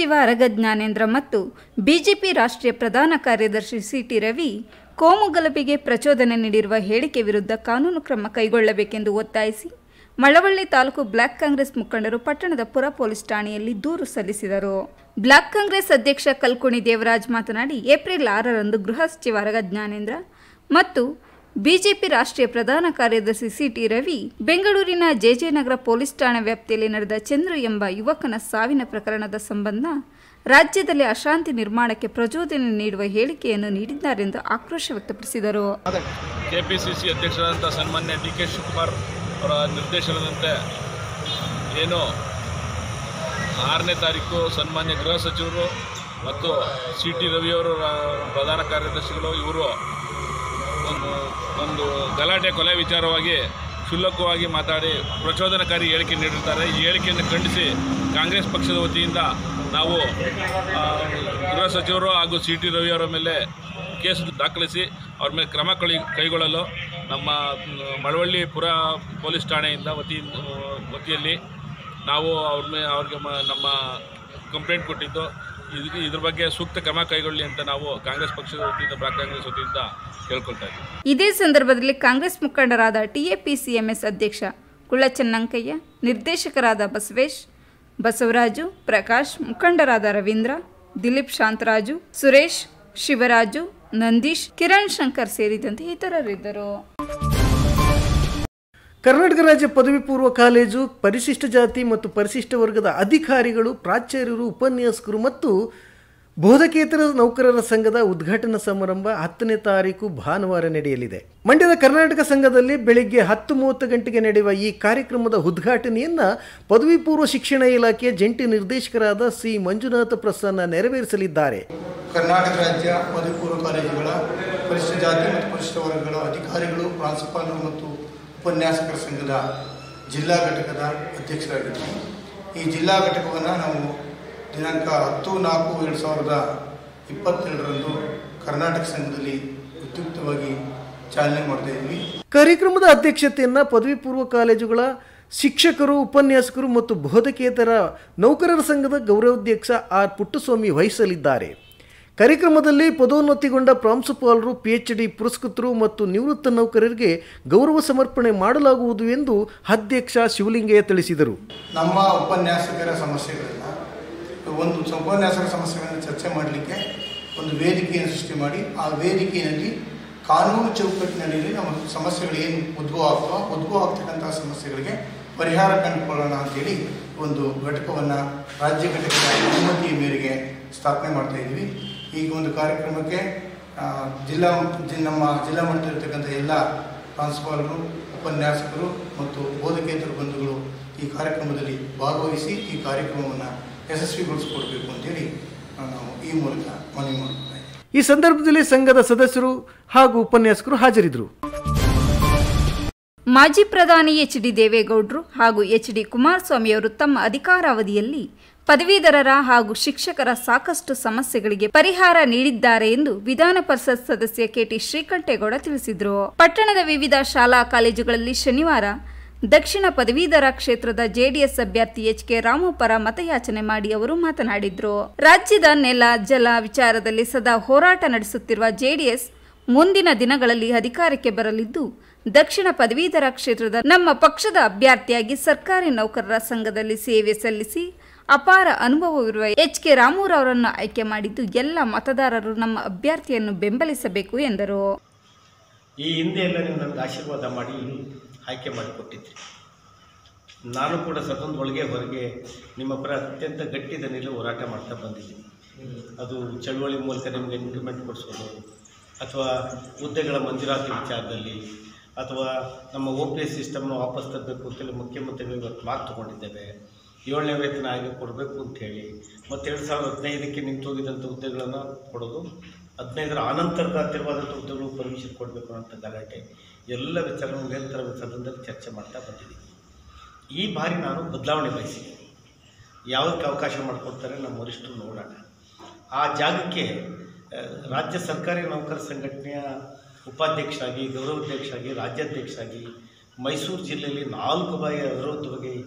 ಸಚಿವ ಅರಗ ಜ್ಞಾನೇಂದ್ರ ಮತ್ತು ಬಿಜೆಪಿ ರಾಷ್ಟ್ರೀಯ ಪ್ರಧಾನ ಕಾರ್ಯದರ್ಶಿ ಸಿಟಿ ರವಿ ಕೋಮು ಗಲಭೆಗೆ ಪ್ರಚೋದನೆ ನೀಡಿರುವ ಹೇಳಿಕೆ ವಿರುದ್ಧ ಕಾನೂನು ಕ್ರಮ ಕೈಗೊಳ್ಳಬೇಕೆಂದು ಒತ್ತಾಯಿಸಿ ಮಳವಳ್ಳಿ ತಾಲೂಕು ಬ್ಲಾಕ್ ಕಾಂಗ್ರೆಸ್ ಮುಖಂಡರು ಪಟ್ಟಣದ ಪುರ ಪೊಲೀಸ್ ಠಾಣೆಯಲ್ಲಿ ದೂರು ಸಲ್ಲಿಸಿದರು ಬ್ಲಾಕ್ ಕಾಂಗ್ರೆಸ್ ಅಧ್ಯಕ್ಷ ಕಲ್ಕುಣಿ ದೇವರಾಜ್ ಮಾತನಾಡಿ ಏಪ್ರಿಲ್ ಆರರಂದು ಗೃಹ ಸಚಿವ ಅರಗ ಜ್ಞಾನೇಂದ್ರ ಮತ್ತು ಬಿಜೆಪಿ ರಾಷ್ಟ್ರೀಯ ಪ್ರಧಾನ ಕಾರ್ಯದರ್ಶಿ ಸಿಟಿ ರವಿ ಬೆಂಗಳೂರಿನ ಜೆಜೆನಗರ ಪೊಲೀಸ್ ಠಾಣಾ ವ್ಯಾಪ್ತಿಯಲ್ಲಿ ನಡೆದ ಚಂದ್ರು ಎಂಬ ಯುವಕನ ಸಾವಿನ ಪ್ರಕರಣದ ಸಂಬಂಧ ರಾಜ್ಯದಲ್ಲಿ ಅಶಾಂತಿ ನಿರ್ಮಾಣಕ್ಕೆ ಪ್ರಚೋದನೆ ನೀಡುವ ಹೇಳಿಕೆಯನ್ನು ನೀಡಿದ್ದಾರೆಂದು ಆಕ್ರೋಶ ವ್ಯಕ್ತಪಡಿಸಿದರು ಕೆಪಿಸಿಸಿ ಅಧ್ಯಕ್ಷರಾದಂಥ ಸನ್ಮಾನ್ಯ ಡಿ ಕೆ ಶಿವಕುಮಾರ್ ಅವರ ನಿರ್ದೇಶನದಂತೆ ಏನು ಆರನೇ ತಾರೀಕು ಸನ್ಮಾನ್ಯ ಗೃಹ ಸಚಿವರು ಮತ್ತು ಸಿ ಟಿ ರವಿಯವರು ರಾ- ಪ್ರಧಾನ ಕಾರ್ಯದರ್ಶಿಗಳು ಇವರು ಒಂದು ಒಂದು ಗಲಾಟೆ ಕೊಲೆ ವಿಚಾರವಾಗಿ ಕ್ಷುಲ್ಲಕವಾಗಿ ಮಾತಾಡಿ ಪ್ರಚೋದನಕಾರಿ ಹೇಳಿಕೆ ನೀಡಿರ್ತಾರೆ ಈ ಹೇಳಿಕೆಯನ್ನು ಖಂಡಿಸಿ ಕಾಂಗ್ರೆಸ್ ಪಕ್ಷದ ವತಿಯಿಂದ ನಾವು ಆ, ಗೃಹ ಸಚಿವರು ಹಾಗೂ ಸಿ ಟಿ ರವಿಯವರ ಮೇಲೆ ಕೇಸ್ ದಾಖಲಿಸಿ ಅವ್ರ ಮೇಲೆ ಕ್ರಮ ಕೈ ಕೈಗೊಳ್ಳಲು ನಮ್ಮ ಮ್, ಮಳವಳ್ಳಿ ಪುರ ಪೊಲೀಸ್ ಠಾಣೆಯಿಂದ ವತಿಯಿಂದ ವತಿಯಲ್ಲಿ ನಾವು ಅವ್ರ ಮೇಲೆ ಅವ್ರಿಗೆ ಮ- ನಮ್ಮ ಕಂಪ್ಲೇಂಟ್ ಕೊಟ್ಟಿದ್ದು ಇದಕ್ಕೆ ಇದ್ರ ಬಗ್ಗೆ ಸೂಕ್ತ ಕ್ರಮ ಕೈಗೊಳ್ಳಿ ಅಂತ ನಾವು ಕಾಂಗ್ರೆಸ್ ಪಕ್ಷದ ವತಿಯಿಂದ ಬ್ಲಾಕ್ ಕಾಂಗ್ರೆಸ್ ವತಿಯಿಂದ ಕೇಳ್ಕೊಳ್ತಾ ಇದ್ದೀವಿ ಇದೇ ಸಂದರ್ಭದಲ್ಲಿ ಕಾಂಗ್ರೆಸ್ ಮುಖಂಡರಾದ ಟಿಎಪಿಸಿಎಂಎಸ್ ಅಧ್ಯಕ್ಷ ಕುಳ್ಳಚನ್ನಂಕಯ್ಯ ನಿರ್ದೇಶಕರಾದ ಬಸವೇಶ್ ಬಸವರಾಜು ಪ್ರಕಾಶ್ ಮುಖಂಡರಾದ ರವೀಂದ್ರ ದಿಲೀಪ್ ಶಾಂತರಾಜು ಸುರೇಶ್ ಶಿವರಾಜು ನಂದೀಶ್ ಕಿರಣ್ ಶಂಕರ್ ಸೇರಿದಂತೆ ಇತರರಿದ್ದರು ಕರ್ನಾಟಕ ರಾಜ್ಯ ಪದವಿ ಪೂರ್ವ ಕಾಲೇಜು ಪರಿಶಿಷ್ಟ ಜಾತಿ ಮತ್ತು ಪರಿಶಿಷ್ಟ ವರ್ಗದ ಅಧಿಕಾರಿಗಳು ಪ್ರಾಚಾರ್ಯರು ಉಪನ್ಯಾಸಕರು ಮತ್ತು ಬೋಧಕೇತರ ನೌಕರರ ಸಂಘದ ಉದ್ಘಾಟನಾ ಸಮಾರಂಭ ಹತ್ತನೇ ತಾರೀಕು ಭಾನುವಾರ ನಡೆಯಲಿದೆ ಮಂಡ್ಯದ ಕರ್ನಾಟಕ ಸಂಘದಲ್ಲಿ ಬೆಳಿಗ್ಗೆ ಹತ್ತು ಮೂವತ್ತು ಗಂಟೆಗೆ ನಡೆಯುವ ಈ ಕಾರ್ಯಕ್ರಮದ ಉದ್ಘಾಟನೆಯನ್ನ ಪದವಿ ಪೂರ್ವ ಶಿಕ್ಷಣ ಇಲಾಖೆಯ ಜಂಟಿ ನಿರ್ದೇಶಕರಾದ ಸಿ ಮಂಜುನಾಥ ಪ್ರಸನ್ನ ನೆರವೇರಿಸಲಿದ್ದಾರೆ ಕರ್ನಾಟಕ ರಾಜ್ಯ ಪದವಿ ಪೂರ್ವ ಕಾಲೇಜುಗಳ ಪರಿಶಿಷ್ಟ ಜಾತಿ ಮತ್ತು ಪರಿಶಿಷ್ಟ ವರ್ಗಗಳ ಅಧಿಕಾರಿಗಳು ಪ್ರಾಂಶುಪಾಲರು ಮತ್ತು ಉಪನ್ಯಾಸಕರ ಸಂಘದ ಜಿಲ್ಲಾ ಘಟಕದ ಅಧ್ಯಕ್ಷರಾಗಿದ್ದೀನಿ ಈ ಜಿಲ್ಲಾ ಘಟಕವನ್ನು ನಾವು ದಿನಾಂಕ ಹತ್ತು ನಾಲ್ಕು ಎರಡು ಸಾವಿರದ ಇಪ್ಪತ್ತೆರಡರಂದು ಕರ್ನಾಟಕ ಸಂಘದಲ್ಲಿ ಉದ್ಯುಕ್ತವಾಗಿ ಚಾಲನೆ ಮಾಡ್ತಾ ಇದ್ವಿ ಕಾರ್ಯಕ್ರಮದ ಅಧ್ಯಕ್ಷತೆಯನ್ನ ಪದವಿ ಪೂರ್ವ ಕಾಲೇಜುಗಳ ಶಿಕ್ಷಕರು ಉಪನ್ಯಾಸಕರು ಮತ್ತು ಬೋಧಕೇತರ ನೌಕರರ ಸಂಘದ ಗೌರವಾಧ್ಯಕ್ಷ ಆರ್ ಪುಟ್ಟಸ್ವಾಮಿ ವಹಿಸಲಿದ್ದಾರೆ ಕಾರ್ಯಕ್ರಮದಲ್ಲಿ ಪದೋನ್ನತಿಗೊಂಡ ಪ್ರಾಂಶುಪಾಲರು ಪಿಎಚ್ ಡಿ ಪುರಸ್ಕೃತರು ಮತ್ತು ನಿವೃತ್ತ ನೌಕರರಿಗೆ ಗೌರವ ಸಮರ್ಪಣೆ ಮಾಡಲಾಗುವುದು ಎಂದು ಅಧ್ಯಕ್ಷ ಶಿವಲಿಂಗಯ್ಯ ತಿಳಿಸಿದರು ನಮ್ಮ ಉಪನ್ಯಾಸಕರ ಸಮಸ್ಯೆಗಳನ್ನು ಒಂದು ಉಪನ್ಯಾಸಕರ ಸಮಸ್ಯೆಗಳನ್ನು ಚರ್ಚೆ ಮಾಡಲಿಕ್ಕೆ ಒಂದು ವೇದಿಕೆಯನ್ನು ಸೃಷ್ಟಿ ಮಾಡಿ ಆ ವೇದಿಕೆಯಲ್ಲಿ ಕಾನೂನು ಚೌಕಟ್ಟಿನಲ್ಲಿ ನಮ್ಮ ಸಮಸ್ಯೆಗಳು ಏನು ಉದ್ಭವ ಆಗ್ತವೋ ಉದ್ಭವ ಆಗ್ತಕ್ಕಂತಹ ಸಮಸ್ಯೆಗಳಿಗೆ ಪರಿಹಾರ ಕಂಡುಕೊಳ್ಳೋಣ ಅಂತೇಳಿ ಒಂದು ಘಟಕವನ್ನು ರಾಜ್ಯ ಘಟಕದ ಅನುಮತಿಯ ಮೇರೆಗೆ ಸ್ಥಾಪನೆ ಮಾಡ್ತಾ ಇದ್ವಿ ಈಗ ಒಂದು ಕಾರ್ಯಕ್ರಮಕ್ಕೆ ಆ, ಜಿಲ್ಲಾ ಜಿ- ನಮ್ಮ ಜಿಲ್ಲಾ ಮಟ್ಟದಲ್ಲಿರ್ತಕ್ಕಂಥ ಎಲ್ಲ ಪ್ರಾಂಶುಪಾಲರು ಉಪನ್ಯಾಸಕರು ಮತ್ತು ಬೋಧಕೇತರ ಬಂಧುಗಳು ಈ ಕಾರ್ಯಕ್ರಮದಲ್ಲಿ ಭಾಗವಹಿಸಿ ಈ ಕಾರ್ಯಕ್ರಮವನ್ನು ಯಶಸ್ವಿಗೊಳಿಸಿಕೊಡ್ಬೇಕು ಅಂತೇಳಿ ಆ, ನಾವು ಈ ಮೂಲಕ ಮನವಿ ಮಾಡ್ತಾ ಇದ್ದೀವಿ ಈ ಸಂದರ್ಭದಲ್ಲಿ ಸಂಘದ ಸದಸ್ಯರು ಹಾಗೂ ಉಪನ್ಯಾಸಕರು ಹಾಜರಿದ್ದರು ಮಾಜಿ ಪ್ರಧಾನಿ ಎಚ್ ಡಿ ದೇವೇಗೌಡರು ಹಾಗೂ ಎಚ್ ಡಿ ಕುಮಾರಸ್ವಾಮಿಯವರು ತಮ್ಮ ಅಧಿಕಾರಾವಧಿಯಲ್ಲಿ ಪದವೀಧರರ ಹಾಗೂ ಶಿಕ್ಷಕರ ಸಾಕಷ್ಟು ಸಮಸ್ಯೆಗಳಿಗೆ ಪರಿಹಾರ ನೀಡಿದ್ದಾರೆ ಎಂದು ವಿಧಾನ ಪರಿಷತ್ ಸದಸ್ಯ ಕೆಟಿ ಶ್ರೀಕಂಠೇಗೌಡ ತಿಳಿಸಿದರು ಪಟ್ಟಣದ ವಿವಿಧ ಶಾಲಾ ಕಾಲೇಜುಗಳಲ್ಲಿ ಶನಿವಾರ ದಕ್ಷಿಣ ಪದವೀಧರ ಕ್ಷೇತ್ರದ ಜೆಡಿಎಸ್ ಅಭ್ಯರ್ಥಿ ಎಚ್ ಕೆ ರಾಮು ಪರ ಮತಯಾಚನೆ ಮಾಡಿ ಅವರು ಮಾತನಾಡಿದ್ರು ರಾಜ್ಯದ ನೆಲ ಜಲ ವಿಚಾರದಲ್ಲಿ ಸದಾ ಹೋರಾಟ ನಡೆಸುತ್ತಿರುವ ಜೆಡಿಎಸ್ ಮುಂದಿನ ದಿನಗಳಲ್ಲಿ ಅಧಿಕಾರಕ್ಕೆ ಬರಲಿದ್ದು ದಕ್ಷಿಣ ಪದವೀಧರ ಕ್ಷೇತ್ರದ ನಮ್ಮ ಪಕ್ಷದ ಅಭ್ಯರ್ಥಿಯಾಗಿ ಸರ್ಕಾರಿ ನೌಕರರ ಸಂಘದಲ್ಲಿ ಸೇವೆ ಸಲ್ಲಿಸಿ ಅಪಾರ ಅನುಭವವಿರುವ ಎಚ್ ಕೆ ರಾಮೂರವರನ್ನು ಆಯ್ಕೆ ಮಾಡಿದ್ದು ಎಲ್ಲ ಮತದಾರರು ನಮ್ಮ ಅಭ್ಯರ್ಥಿಯನ್ನು ಬೆಂಬಲಿಸಬೇಕು ಎಂದರು ಈ ಹಿಂದೆ ಎಲ್ಲ ನೀವು ನನಗೆ ಆಶೀರ್ವಾದ ಮಾಡಿ ಆಯ್ಕೆ ಮಾಡಿಕೊಟ್ಟಿದ್ರಿ ನಾನು ಕೂಡ ಸದನದೊಳಗೆ ಹೊರಗೆ ನಿಮ್ಮ ಪರ ಅತ್ಯಂತ ಗಟ್ಟಿ ದನಿಯಲ್ಲಿ ಹೋರಾಟ ಮಾಡ್ತಾ ಬಂದಿದ್ದೀನಿ ಅದು ಚಳುವಳಿ ಮೂಲಕ ನಿಮಗೆ ಇಂಕ್ರಿಮೆಂಟ್ ಕೊಡಿಸೋದು ಅಥವಾ ಹುದ್ದೆಗಳ ಮಂಜೂರಾತಿ ವಿಚಾರದಲ್ಲಿ ಅಥವಾ ನಮ್ಮ ಒ ಪಿ ಎಸ್ ಸಿಸ್ಟಮ್ನ ವಾಪಸ್ ತರಬೇಕು ಅಂತೇಳಿ ಮುಖ್ಯಮಂತ್ರಿಗಳು ಇವತ್ತು ಮಾತು ತೊಗೊಂಡಿದ್ದೇವೆ ಏಳನೇ ವೇತನ ಆಯೋಗ ಕೊಡಬೇಕು ಅಂತೇಳಿ ಮತ್ತು ಎರಡು ಸಾವಿರದ ಹದಿನೈದಕ್ಕೆ ನಿಂತು ಹೋಗಿದ್ದಂಥ ಹುದ್ದೆಗಳನ್ನು ಕೊಡೋದು ಹದಿನೈದರ ಆನಂತರದ ಹತ್ತಿರವಾದಂಥ ಹುದ್ದೆಗಳು ಪರ್ಮಿಷನ್ ಕೊಡಬೇಕು ಅನ್ನೋಂಥ ಗಲಾಟೆ ಎಲ್ಲ ವಿಚಾರ ನಿರಂತರ ಸದನದಲ್ಲಿ ಚರ್ಚೆ ಮಾಡ್ತಾ ಬಂದಿದ್ದೀವಿ ಈ ಬಾರಿ ನಾನು ಬದಲಾವಣೆ ಬಯಸಿದ್ದೀನಿ ಯಾವುದಕ್ಕೆ ಅವಕಾಶ ಮಾಡಿಕೊಡ್ತಾರೆ ನಮ್ಮ ವರಿಷ್ಠರು ನೋಡೋಣ ಆ ಜಾಗಕ್ಕೆ ಆ, ರಾಜ್ಯ ಸರ್ಕಾರಿ ನೌಕರ ಸಂಘಟನೆಯ ಉಪಾಧ್ಯಕ್ಷರಾಗಿ ಗೌರವಾಧ್ಯಕ್ಷರಾಗಿ ರಾಜ್ಯಾಧ್ಯಕ್ಷರಾಗಿ ಮೈಸೂರು ಜಿಲ್ಲೆಯಲ್ಲಿ ನಾಲ್ಕು ಬಾರಿ ಅವಿರೋಧವಾಗಿ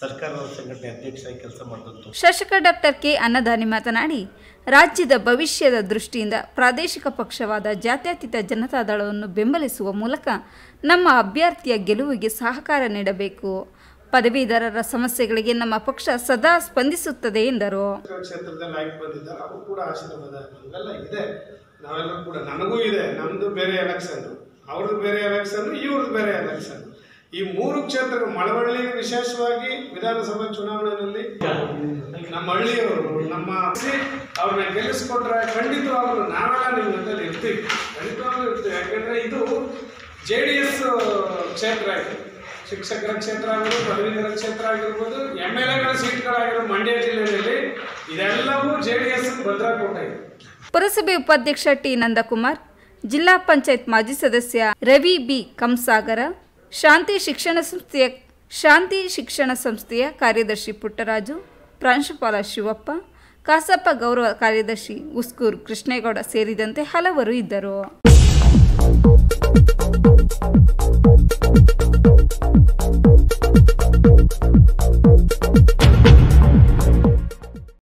ಸರ್ಕಾರದ ಸಂಘಟನೆ ಅಧ್ಯಕ್ಷರಾಗಿ ಕೆಲಸ ಮಾಡಿದಂಥ ಶಾಸಕ ಡಾಕ್ಟರ್ ಕೆ ಅನ್ನದಾನಿ ಮಾತನಾಡಿ ರಾಜ್ಯದ ಭವಿಷ್ಯದ ದೃಷ್ಟಿಯಿಂದ ಪ್ರಾದೇಶಿಕ ಪಕ್ಷವಾದ ಜಾತ್ಯತೀತ ಜನತಾದಳವನ್ನು ಬೆಂಬಲಿಸುವ ಮೂಲಕ ನಮ್ಮ ಅಭ್ಯರ್ಥಿಯ ಗೆಲುವಿಗೆ ಸಹಕಾರ ನೀಡಬೇಕು ಪದವೀಧರರ ಸಮಸ್ಯೆಗಳಿಗೆ ನಮ್ಮ ಪಕ್ಷ ಸದಾ ಸ್ಪಂದಿಸುತ್ತದೆ ಎಂದರು ಕ್ಷೇತ್ರದಲ್ಲಿ ಆಯ್ಕೆ ಬಂದಿದ್ದಾರೆ ಅವರು ಕೂಡ ಆಶೀರ್ವಾದ ನಮಗೆಲ್ಲ ಇದೆ ನಾವೆಲ್ಲರೂ ಕೂಡ ನನಗೂ ಇದೆ ನಮ್ದು ಬೇರೆ ಎಲೆಕ್ಷನ್ ಅವ್ರದ್ದು ಬೇರೆ ಎಲೆಕ್ಷನ್ ಇವ್ರದ್ದು ಬೇರೆ ಎಲೆಕ್ಷನ್ ಈ ಮೂರು ಕ್ಷೇತ್ರಗಳು ಮಳವಳ್ಳಿ ವಿಶೇಷವಾಗಿ ವಿಧಾನಸಭಾ ಚುನಾವಣೆಯಲ್ಲಿ ನಮ್ಮ ಹಳ್ಳಿಯವರು ನಮ್ಮ ಅವ್ರನ್ನ ಗೆಲ್ಲಿಸ್ಕೊಟ್ರೆ ಖಂಡಿತವಾಗ್ಲೂ ನಾವೆಲ್ಲ ನಿಮ್ಮ ಜೊತೆಲಿ ಇರ್ತೀವಿ ಖಂಡಿತವಾಗ್ಲೂ ಇರ್ತೀವಿ ಯಾಕೆಂದ್ರೆ ಇದು ಜೆ ಡಿ ಎಸ್ ಕ್ಷೇತ್ರ ಇದು ಶಿಕ್ಷಕರ ಕ್ಷೇತ್ರ ಆಗಿರ್ಬೋದು ಪದವೀಧರ ಕ್ಷೇತ್ರ ಆಗಿರ್ಬೋದು ಎಮ್ ಎಲ್ ಎಗಳ ಸೀಟ್ಗಳಾಗಿರೋ ಮಂಡ್ಯ ಜಿಲ್ಲೆಯಲ್ಲಿ ಇದೆಲ್ಲವೂ ಜೆ ಡಿ ಎಸ್ ಭದ್ರಾಕೋಟೆ ಇದೆ ಪುರಸಭೆ ಉಪಾಧ್ಯಕ್ಷ ಟಿ ನಂದಕುಮಾರ್ ಜಿಲ್ಲಾ ಪಂಚಾಯತ್ ಮಾಜಿ ಸದಸ್ಯ ರವಿ ಬಿ ಕಂಸಾಗರ ಶಾಂತಿ ಶಿಕ್ಷಣ ಸಂಸ್ಥೆಯ ಶಾಂತಿ ಶಿಕ್ಷಣ ಸಂಸ್ಥೆಯ ಕಾರ್ಯದರ್ಶಿ ಪುಟ್ಟರಾಜು ಪ್ರಾಂಶುಪಾಲ ಶಿವಪ್ಪ ಕಾಸಪ್ಪ ಗೌರವ ಕಾರ್ಯದರ್ಶಿ ಉಸ್ಕೂರ್ ಕೃಷ್ಣೇಗೌಡ ಸೇರಿದಂತೆ ಹಲವರು ಇದ್ದರು